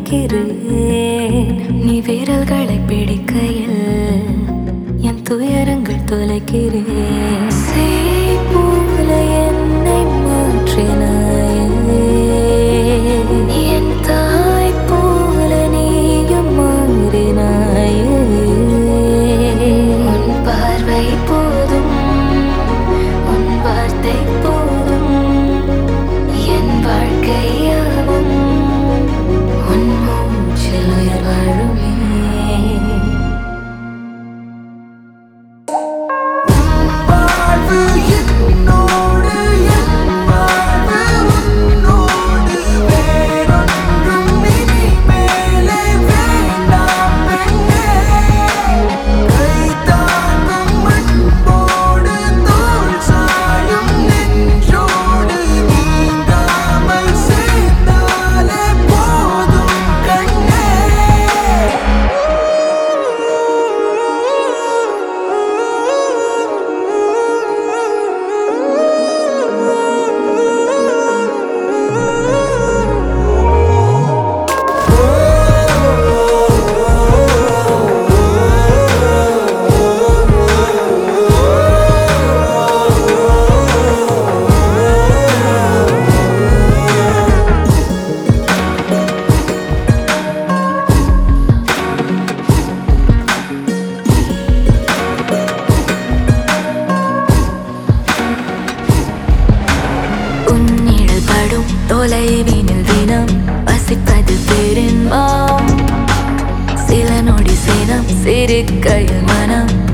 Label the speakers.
Speaker 1: நினைக்கிறேன் நீ விரல்களை பிடிக்கையில் என் துயரங்கள் தொலைக்கிறேன் சேய் போல என்னை மாற்றினாயே என் தாய் போல நீயும் மாறினாயே உன் பார்வை போதும் உன் வார்த்தை போதும் என் வாழ்க்கையாவும் உன் மூச்சில் உயிர் வாழுமே
Speaker 2: வாழ்வு என்னோடு என் வாழ்வு உன்னோடு வேறொன்றும் இனி மேலே வேண்டாம் பெண்ணே கை தாங்கும் அன்போடு தோள் சாயும் நெஞ்சோடு நீங்காமல் சேர்ந்தாலே போதும் கண்ணே
Speaker 1: உன்னிழல் படும் தொலைவினில் தினம் வசிப்பது பெரும்பாம் சில நொடி சினம் சிரிக்கையில் மனம்